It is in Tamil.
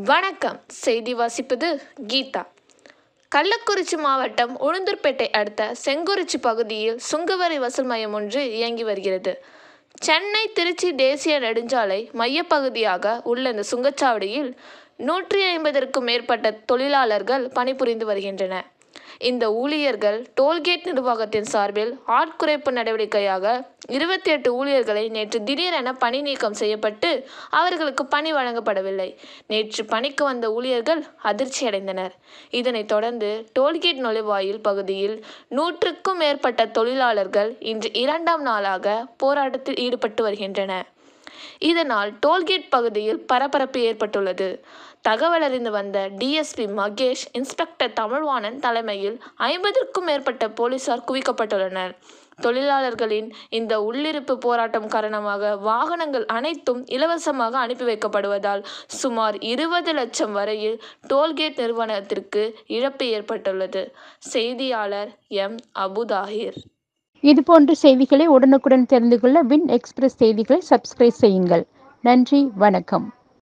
வணக்கம் செய்தி வாசிப்பது கீதா கள்ளக்குறிச்சி மாவட்டம் உளுந்தூர்பேட்டை அடுத்த செங்குறிச்சி பகுதியில் சுங்கவரி வசூல் மையம் ஒன்று இயங்கி வருகிறது சென்னை திருச்சி தேசிய நெடுஞ்சாலை மையப்பகுதியாக உள்ள இந்த சுங்கச்சாவடியில் நூற்றி ஐம்பதற்கும் மேற்பட்ட தொழிலாளர்கள் பணிபுரிந்து வருகின்றனர் இந்த ஊழியர்கள் டோல்கேட் நிர்வாகத்தின் சார்பில் ஆட்குறைப்பு நடவடிக்கையாக இருபத்தி எட்டு ஊழியர்களை நேற்று திடீரென பணி நீக்கம் செய்யப்பட்டு அவர்களுக்கு பணி வழங்கப்படவில்லை நேற்று பணிக்கு வந்த ஊழியர்கள் அதிர்ச்சியடைந்தனர் இதனைத் தொடர்ந்து டோல்கேட் நுழைவாயில் பகுதியில் நூற்றுக்கும் மேற்பட்ட தொழிலாளர்கள் இன்று இரண்டாம் நாளாக போராட்டத்தில் ஈடுபட்டு வருகின்றனர் இதனால் டோல்கேட் பகுதியில் பரபரப்பு ஏற்பட்டுள்ளது தகவல் அறிந்து வந்த டிஎஸ்பி மகேஷ் இன்ஸ்பெக்டர் தமிழ்வாணன் தலைமையில் ஐம்பதற்கும் மேற்பட்ட போலீசார் குவிக்கப்பட்டுள்ளனர் தொழிலாளர்களின் இந்த உள்ளிருப்பு போராட்டம் காரணமாக வாகனங்கள் அனைத்தும் இலவசமாக அனுப்பி வைக்கப்படுவதால் சுமார் இருபது லட்சம் வரையில் டோல்கேட் நிறுவனத்திற்கு இழப்பு ஏற்பட்டுள்ளது செய்தியாளர் எம் அபுதாஹிர் இதுபோன்ற செய்திகளை உடனுக்குடன் தெரிந்து கொள்ள வின் எக்ஸ்பிரஸ் செய்திகளை சப்ஸ்கிரைப் செய்யுங்கள் நன்றி வணக்கம்